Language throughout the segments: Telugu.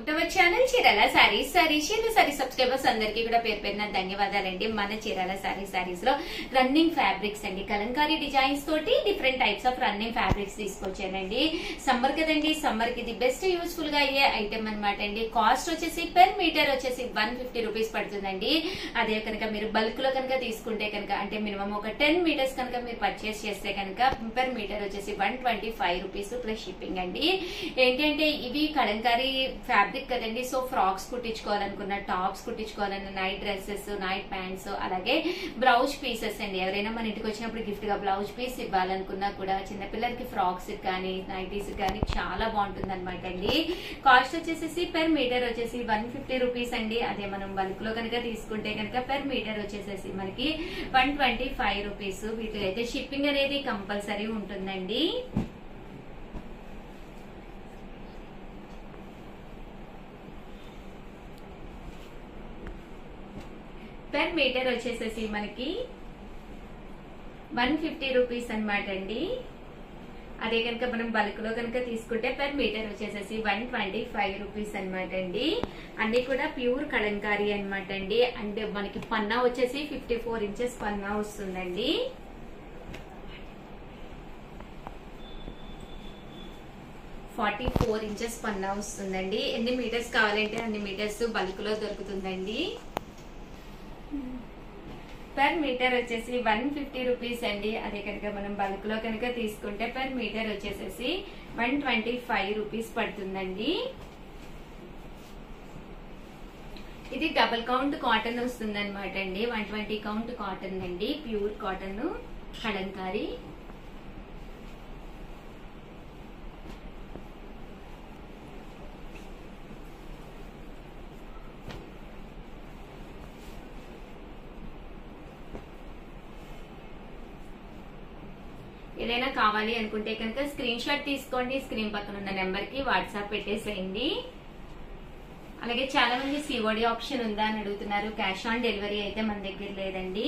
to our channel Chirala saris saris Chirala sari subscribers అందరికీ కూడా పేరు పేరున ధన్యవాదాలండి మన చీరాల సారీ సారీస్ లో రన్నింగ్ ఫ్యాబ్రిక్స్ అండి కలంకారీ డిజైన్స్ తోటి different types of running fabrics తీసుకొచ్చానండి సమ్మర్ కదండి సమ్మర్ కి ఇది బెస్ట్ యూస్ఫుల్ గా అయ్యే ఐటమ్ అనమాట అండి కాస్ట్ వచ్చేసి పెర్ మీటర్ వచ్చేసి వన్ ఫిఫ్టీ రూపీస్ పడుతుందండి అదే కనుక మీరు బల్క్ లో కనుక తీసుకుంటే కనుక అంటే మినిమం ఒక టెన్ మీటర్స్ కనుక మీరు పర్చేస్ చేస్తే కనుక పెర్ మీటర్ వచ్చేసి one twenty five rupees plus shipping అండి ఏంటంటే ఇవి కలంకారీ ఫ్యాబ్రిక్ కదండి సో ఫ్రాక్స్ కుట్టించుకోవాలనుకున్న టాప్స్ కుట్టించుకోవాలన్న నైట్ డ్రెస్సెస్ నైట్ ప్యాంట్స్ అలాగే బ్లౌజ్ పీసెస్ అండి ఎవరైనా మన ఇంటికి వచ్చినప్పుడు గిఫ్ట్ గా బ్లౌజ్ పీస్ ఇవ్వాలనుకున్నా కూడా చిన్నపిల్లలకి ఫ్రాక్స్ కానీ నైటీస్ కానీ చాలా బాగుంటుంది అనమాట అండి కాస్ట్ వచ్చేసి పెర్ మీటర్ వచ్చేసి వన్ ఫిఫ్టీ రూపీస్ అండి అదే మనం బల్క్ లో కనుక తీసుకుంటే కనుక పెర్ మీటర్ వచ్చేసేసి మనకి వన్ ట్వంటీ ఫైవ్ రూపీస్ వీటికి అయితే షిప్పింగ్ అనేది కంపల్సరీ ఉంటుందండి పెర్ మీటర్ వచ్చేసేసి మనకి వన్ ఫిఫ్టీ రూపీస్ అనమాట అండి అదే కనుక మనం బల్క్ లో కనుక తీసుకుంటే పెర్ మీటర్ వచ్చేసేసి వన్ ట్వంటీ ఫైవ్ రూపీస్ అనమాట అండి అన్ని కూడా ప్యూర్ కలంకారీ అనమాట అండి అండ్ మనకి పన్నా వచ్చేసి ఫిఫ్టీ ఫోర్ ఇంచెస్ పన్నా వస్తుందండి ఫార్టీ ఫోర్ ఇంచెస్ పన్నా వస్తుందండి ఎన్ని మీటర్స్ కావాలంటే అన్ని మీటర్స్ బల్క్ లో దొరుకుతుందండి పర్ మీటర్ వచ్చేసి వన్ ఫిఫ్టీ రూపీస్ అండి అదే కనుక మనం బల్క్ లో కనుక తీసుకుంటే పర్ మీటర్ వచ్చేసేసి వన్ ట్వంటీ ఫైవ్ రూపీస్ పడుతుందండి ఇది డబుల్ కౌంట్ కాటన్ వస్తుంది అనమాట అండి వన్ ట్వంటీ కౌంట్ కాటన్ అండి ప్యూర్ కాటన్ కలంకారీ ఏదైనా కావాలి అనుకుంటే కనుక స్క్రీన్ షాట్ తీసుకోండి స్క్రీన్ పక్కన ఉన్న నెంబర్ కి వాట్సాప్ పెట్టేసేయండి అలాగే చాలా మంది సిఓడి ఆప్షన్ ఉందా అని అడుగుతున్నారు క్యాష్ ఆన్ డెలివరీ అయితే మన దగ్గర లేదండి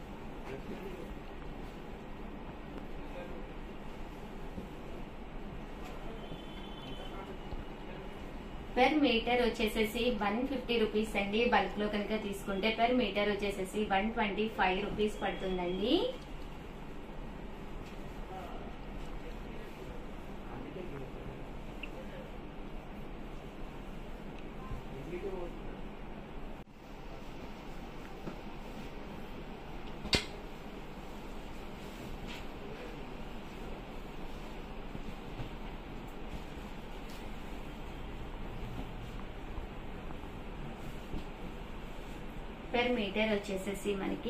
పెర్ మీటర్ వచ్చేసేసి వన్ ఫిఫ్టీ రూపీస్ అండి బల్క్ లో కనుక తీసుకుంటే పెర్ మీటర్ వచ్చేసేసి వన్ ట్వంటీ ఫైవ్ రూపీస్ పడుతుందండి పెర్ మీటర్ వచ్చేసేసి మనకి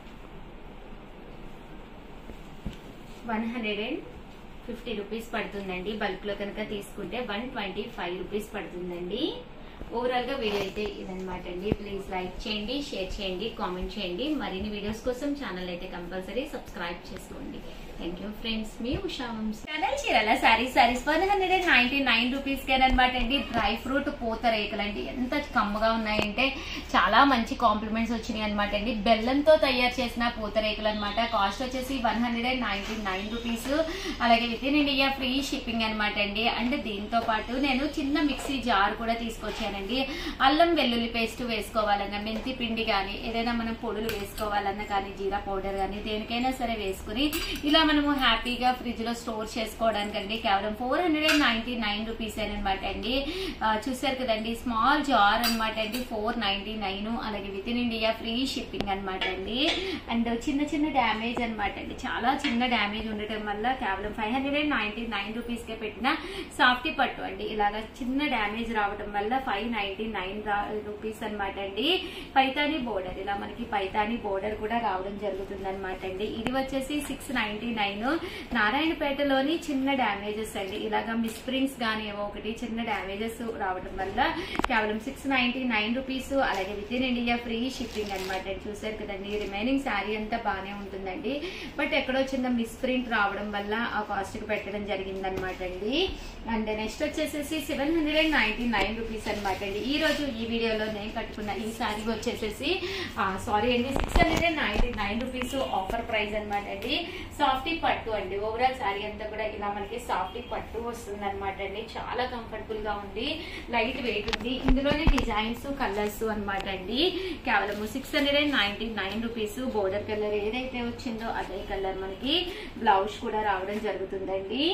one hundred and fifty rupees పడుతుందండి బల్క్ లో కనుక తీసుకుంటే వన్ ట్వంటీ ఫైవ్ రూపీస్ పడుతుందండి ఓవరాల్ గా వీడియో అయితే ఇదనమాట అండి ప్లీజ్ లైక్ చేయండి షేర్ చేయండి కామెంట్ చేయండి మరిన్ని వీడియోస్ కోసం ఛానల్ అయితే కంపల్సరీ సబ్స్క్రైబ్ చేసుకోండి థ్యాంక్ యూ ఫ్రెండ్స్ మీ Usha channel Chirala saris saris one hundred and ninety nine rupees అనమాట అండి డ్రై ఫ్రూట్ పూత రేకులు అండి ఎంత కమ్మగా ఉన్నాయంటే చాలా మంచి కాంప్లిమెంట్స్ వచ్చినాయి అనమాట అండి బెల్లంతో తయారు చేసిన పూత రేకులు అనమాట కాస్ట్ వచ్చేసి one hundred and ninety nine rupees అలాగే within India free shipping అనమాట అండి అండ్ దీంతో పాటు నేను చిన్న మిక్సీ జార్ కూడా తీసుకొచ్చానండి అల్లం వెల్లుల్లి పేస్ట్ వేసుకోవాలన్నా మెంతి పిండి కానీ ఏదైనా మనం పొడులు వేసుకోవాలన్నా కానీ జీరా పౌడర్ కానీ దేనికైనా సరే వేసుకుని ఇలా మనము హ్యాపీగా ఫ్రిడ్జ్ లో స్టోర్ చేసుకోవడానికి అండి కేవలం four hundred and ninety nine rupees అనమాట అండి ఆ, చూసారు కదండి స్మాల్ జార్ అనమాట అండి ఫోర్ నైన్టీ నైన్ అలాగే within India free shipping అనమాట అండి అండ్ చిన్న చిన్న డ్యామేజ్ అనమాట అండి చాలా చిన్న డ్యామేజ్ ఉండటం వల్ల కేవలం five hundred and ninety nine rupees కే పెట్టిన సాఫ్టీ పట్టు అండి ఇలాగా చిన్న డ్యామేజ్ రావడం వల్ల ఫైవ్ నైన్టీ నైన్ రూపీస్ అనమాట అండి పైతాని బోర్డర్ ఇలా మనకి పైతాని బోర్డర్ కూడా రావడం జరుగుతుంది అనమాట అండి ఇది వచ్చేసి సిక్స్ నైన్టీ నైన్ నారాయణపేటలోని చిన్న డ్యామేజెస్ అండి ఇలాగా మిస్ప్రింగ్స్ గానీ ఏవో ఒకటి చిన్న డ్యామేజెస్ రావడం వల్ల కేవలం సిక్స్ నైన్టీ నైన్ రూపీస్ అలాగే within India free shipping అనమాట చూసారు కదండి రిమైనింగ్ శారీ అంతా బాగానే ఉంటుందండి బట్ ఎక్కడో చిన్న మిస్ప్రింట్ రావడం వల్ల ఆ కాస్ట్ కి పెట్టడం జరిగింది అనమాట అండి అండ్ నెక్స్ట్ వచ్చేసేసి seven hundred and ninety nine rupees అనమాట అండి ఈ రోజు ఈ వీడియోలో నేను కట్టుకున్న ఈ శారీ వచ్చేసేసి సారీ అండి six hundred and ninety nine rupees offer price అనమాట అండి సాఫ్ట్ సాఫ్టీ పట్టు అండి ఓవరాల్ శారీ అంతా కూడా ఇలా మనకి సాఫ్టీ పట్టు వస్తుంది అనమాట అండి చాలా కంఫర్టబుల్ గా ఉంది లైట్ వెయిట్ ఉంది ఇందులోనే డిజైన్స్ కలర్స్ అన్నమాట అండి కేవలం six hundred and ninety nine rupees border colour ఏదైతే వచ్చిందో అదే కలర్ మనకి బ్లౌజ్ కూడా రావడం జరుగుతుందండి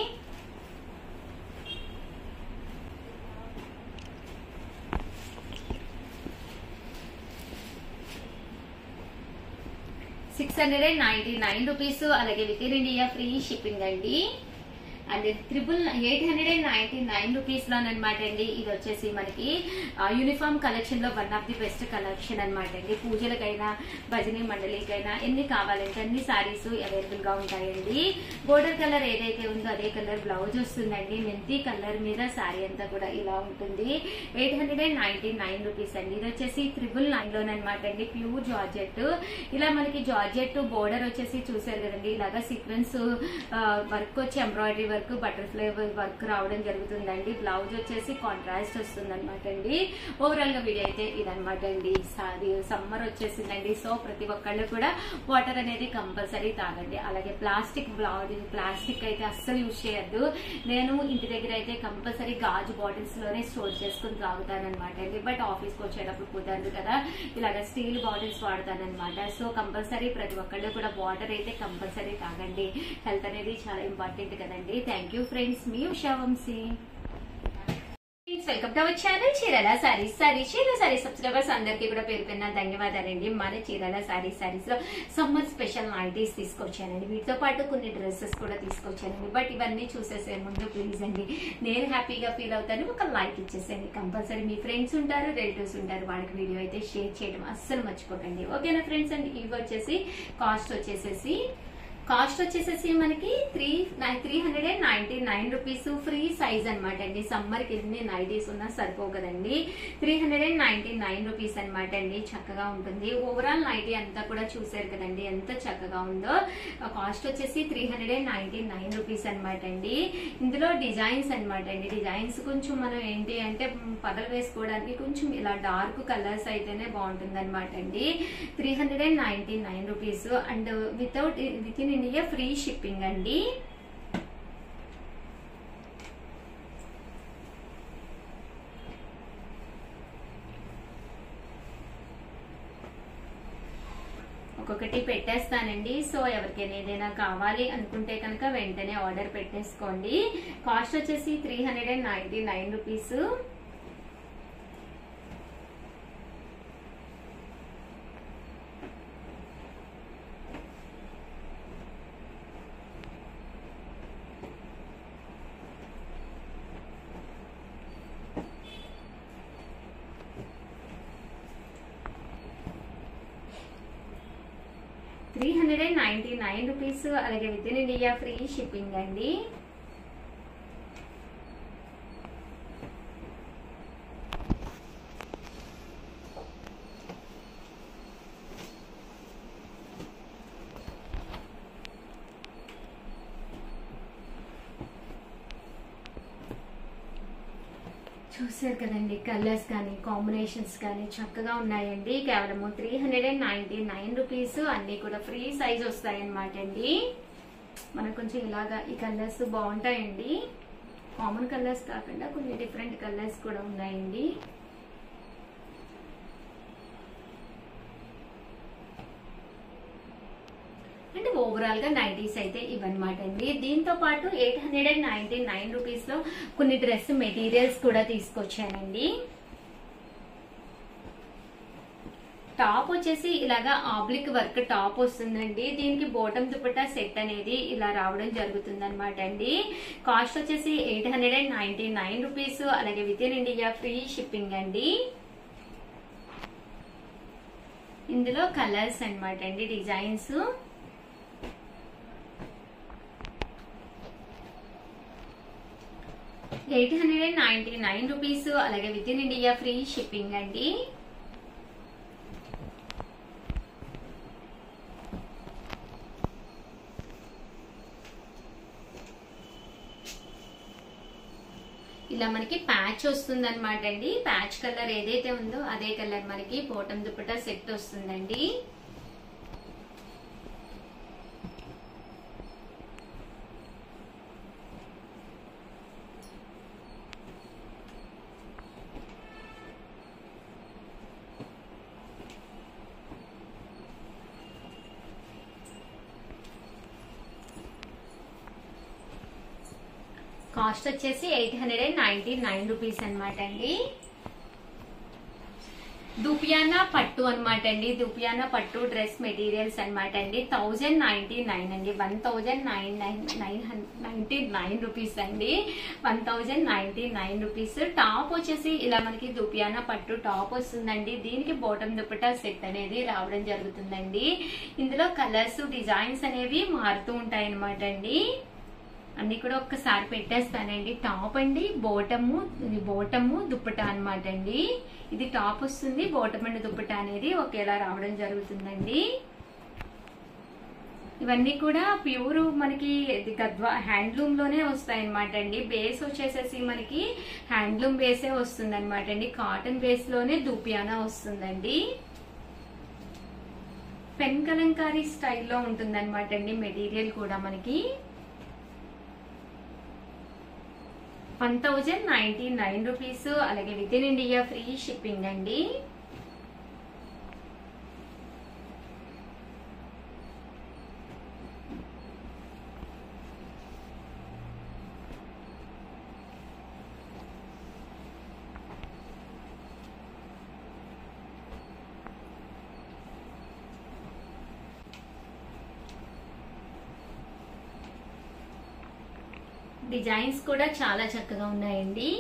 six hundred and ninety nine rupees అలాగే within India free shipping అండి and triple eight hundred and ninety nine rupees లోనమాట అండి ఇది వచ్చేసి మనకి యూనిఫామ్ కలెక్షన్ లో one of the best collection అనమాట అండి పూజలకైనా భజనీ మండలికైనా ఎన్ని కావాలంటే అన్ని సారీస్ అవైలబుల్ గా ఉంటాయండి బోర్డర్ కలర్ ఏదైతే ఉందో అదే కలర్ బ్లౌజ్ వస్తుందండి మెంతి కలర్ మీద సారీ అంతా కూడా ఇలా ఉంటుంది eight hundred and ninety nine rupees అండి ఇది వచ్చేసి త్రిబుల్ నైన్ లోనమాట అండి ప్యూర్ జార్జెట్ ఇలా మనకి జార్జెట్ బోర్డర్ వచ్చేసి చూసారు కదండి ఇలాగా సీక్వెన్స్ వర్క్ వచ్చి ఎంబ్రాయిడరీ వర్క్ బటర్ఫ్లై వర్క్ రావడం జరుగుతుందండి బ్లౌజ్ వచ్చేసి కాంట్రాస్ట్ వస్తుంది అనమాట అండి ఓవరాల్ గా వీడియో అయితే ఇదనమాట అండి సారీ సమ్మర్ వచ్చేసిందండి సో ప్రతి ఒక్కళ్ళు కూడా వాటర్ అనేది కంపల్సరీ తాగండి అలాగే ప్లాస్టిక్ బ్లౌజ్ ప్లాస్టిక్ అయితే అస్సలు యూజ్ చేయొద్దు నేను ఇంటి దగ్గర అయితే కంపల్సరీ గాజు బాటిల్స్ లోనే స్టోర్ చేసుకుని తాగుతానమాట అండి బట్ ఆఫీస్ కి వచ్చేటప్పుడు కుదరదు కదా ఇలాగ స్టీల్ బాటిల్స్ వాడతానమాట సో కంపల్సరీ ప్రతి ఒక్కళ్ళు కూడా వాటర్ అయితే కంపల్సరీ తాగండి హెల్త్ అనేది చాలా ఇంపార్టెంట్ కదండి థ్యాంక్ యూ ఫ్రెండ్స్ మీ Usha Vamsi welcome to our channel Chirala saris sorry Chirala sari subscribers అందరికీ కూడా పేరు పెరిగిన ధన్యవాదాలండి మన చీరాల సారీ సారీస్ లో సమ్మర్ స్పెషల్ నైటీస్ తీసుకొచ్చానండి వీటితో పాటు కొన్ని డ్రెస్సెస్ కూడా తీసుకొచ్చానండి బట్ ఇవన్నీ చూసేసే ముందు ప్లీజ్ అండి నేను హ్యాపీగా ఫీల్ అవుతాను ఒక లైక్ ఇచ్చేసేయండి కంపల్సరీ మీ ఫ్రెండ్స్ ఉంటారు రిలేటివ్స్ ఉంటారు వాళ్ళకి వీడియో అయితే షేర్ చేయడం అస్సలు మర్చిపోకండి ఓకేనా ఫ్రెండ్స్ అండి ఇవి వచ్చేసి కాస్ట్ వచ్చేసేసి కాస్ట్ వచ్చేసేసి మనకి three three hundred and ninety nine rupees free size అనమాట అండి సమ్మర్ కి ఎన్ని నైటీస్ ఉన్నా సరిపోవు కదండి త్రీ hundred and ninety nine rupees అనమాట అండి చక్కగా ఉంటుంది ఓవరాల్ నైటీ అంతా కూడా చూసారు కదండి ఎంత చక్కగా ఉందో కాస్ట్ వచ్చేసి three hundred and ninety nine rupees అనమాట అండి ఇందులో డిజైన్స్ అనమాట అండి డిజైన్స్ కొంచెం మనం ఏంటి అంటే పగలు వేసుకోవడానికి కొంచెం ఇలా డార్క్ కలర్స్ అయితేనే బాగుంటుంది అనమాట అండి three hundred and ninety nine rupees and without within India free shipping అండి ఒక్కొక్కటి పెట్టేస్తానండి సో ఎవరికైనా ఏదైనా కావాలి అనుకుంటే కనుక వెంటనే ఆర్డర్ పెట్టేసుకోండి కాస్ట్ వచ్చేసి three hundred and ninety nine rupees three hundred and ninety nine rupees అలాగే within India free shipping అండి చూసారు కదండి కలర్స్ కానీ కాంబినేషన్స్ కానీ చక్కగా ఉన్నాయండి కేవలము three hundred and ninety nine rupees అన్ని కూడా ఫ్రీ సైజ్ వస్తాయన్నమాట అండి మనకు కొంచెం ఇలాగా ఈ కలర్స్ బాగుంటాయండి కామన్ కలర్స్ కాకుండా కొన్ని డిఫరెంట్ కలర్స్ కూడా ఉన్నాయండి అండ్ ఓవరాల్ గా నైటీస్ అయితే ఇవన్నమాట అండి దీంతో పాటు eight hundred and ninety nine rupees లో కొన్ని డ్రెస్ మెటీరియల్స్ కూడా తీసుకొచ్చానండి టాప్ వచ్చేసి ఇలాగా ఆబ్లిక్ వర్క్ టాప్ వస్తుందండి దీనికి బోటం దుపట్టా సెట్ అనేది ఇలా రావడం జరుగుతుంది అనమాట అండి కాస్ట్ వచ్చేసి eight hundred and ninety nine rupees అలాగే within India free shipping అండి ఇందులో కలర్స్ అన్నమాట అండి designs eight hundred and ninety nine rupees అలాగే within India free shipping అండి ఇలా మనకి ప్యాచ్ వస్తుంది అనమాట అండి ప్యాచ్ కలర్ ఏదైతే ఉందో అదే కలర్ మనకి పోటం దుప్పటా సెట్ వస్తుందండి కాస్ట్ వచ్చేసి eight hundred and ninety nine rupees అనమాట అండి దుపియానా పట్టు అనమాట అండి దుపియానా పట్టు డ్రెస్ మెటీరియల్స్ అనమాట అండి థౌజండ్ నైన్టీ నైన్ అండి one thousand nine nine nine ninety nine rupees అండి one thousand ninety nine rupees top వచ్చేసి ఇలా మనకి దుపియానా పట్టు టాప్ వస్తుందండి దీనికి బాటమ్ దుపట్టా సెట్ అనేది రావడం జరుగుతుందండి ఇందులో కలర్స్ డిజైన్స్ అనేవి మారుతూ ఉంటాయి అనమాట అండి అన్ని కూడా ఒక్కసారి పెట్టేస్తానండి టాప్ అండి బోటము ఇది బోటము దుప్పట అనమాట అండి ఇది టాప్ వస్తుంది బోటం అండ్ దుప్పట అనేది ఒకేలా రావడం జరుగుతుందండి ఇవన్నీ కూడా ప్యూర్ మనకి ఇది గద్వా హ్యాండ్లూమ్ లోనే వస్తాయి అనమాట అండి బేస్ వచ్చేసేసి మనకి హ్యాండ్లూమ్ బేసే వస్తుంది అనమాట అండి కాటన్ బేస్ లోనే దూపియానా వస్తుందండి పెన్ కలంకారీ స్టైల్లో ఉంటుంది అనమాట అండి మెటీరియల్ కూడా మనకి one thousand ninety nine rupees అలాగే within India free shipping అండి డిజైన్స్ కూడా చాలా చక్కగా ఉన్నాయండి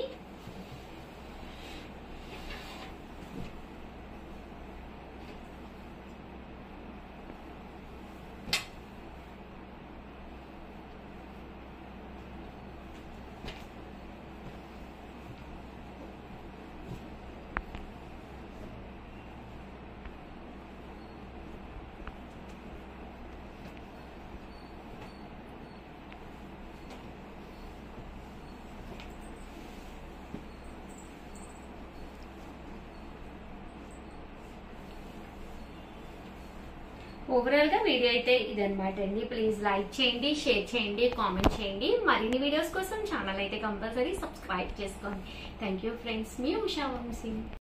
ఓవరాల్ గా వీడియో అయితే ఇదనమాట అండి ప్లీజ్ లైక్ చేయండి షేర్ చేయండి కామెంట్ చేయండి మరిన్ని వీడియోస్ కోసం ఛానల్ అయితే కంపల్సరీ సబ్స్క్రైబ్ చేసుకోండి థ్యాంక్ యూ ఫ్రెండ్స్ మీ ఉషా వంశీ